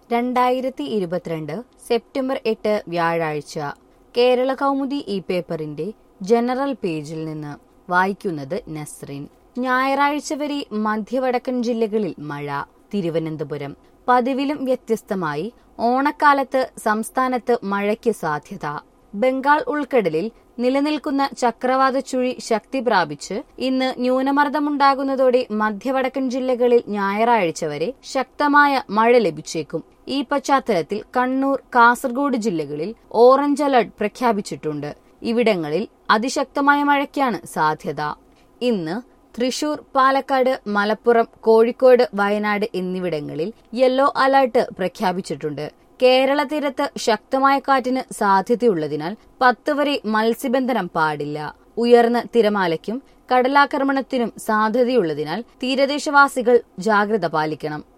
രണ്ടായിരത്തി ഇരുപത്തിരണ്ട് സെപ്റ്റംബർ എട്ട് വ്യാഴാഴ്ച കേരള കൗമുദി ഈ പേപ്പറിന്റെ ജനറൽ പേജിൽ നിന്ന് വായിക്കുന്നത് നസ്രിൻ ഞായറാഴ്ച വരെ മധ്യവടക്കൻ ജില്ലകളിൽ മഴ തിരുവനന്തപുരം പതിവിലും വ്യത്യസ്തമായി ഓണക്കാലത്ത് സംസ്ഥാനത്ത് മഴയ്ക്ക് സാധ്യത ബംഗാൾ ഉൾക്കടലിൽ നിലനിൽക്കുന്ന ചക്രവാത ചുഴി ശക്തി പ്രാപിച്ച് ഇന്ന് ന്യൂനമർദ്ദമുണ്ടാകുന്നതോടെ മധ്യവടക്കൻ ജില്ലകളിൽ ഞായറാഴ്ച വരെ ശക്തമായ മഴ ലഭിച്ചേക്കും ഈ പശ്ചാത്തലത്തിൽ കണ്ണൂർ കാസർഗോഡ് ജില്ലകളിൽ ഓറഞ്ച് അലർട്ട് പ്രഖ്യാപിച്ചിട്ടുണ്ട് ഇവിടങ്ങളിൽ അതിശക്തമായ മഴയ്ക്കാണ് സാധ്യത ഇന്ന് തൃശൂർ പാലക്കാട് മലപ്പുറം കോഴിക്കോട് വയനാട് എന്നിവിടങ്ങളിൽ യെല്ലോ അലർട്ട് പ്രഖ്യാപിച്ചിട്ടുണ്ട് കേരള തീരത്ത് ശക്തമായ കാറ്റിന് സാധ്യതയുള്ളതിനാൽ പത്ത് വരെ മത്സ്യബന്ധനം പാടില്ല ഉയർന്ന തിരമാലയ്ക്കും കടലാക്രമണത്തിനും സാധ്യതയുള്ളതിനാൽ തീരദേശവാസികൾ ജാഗ്രത പാലിക്കണം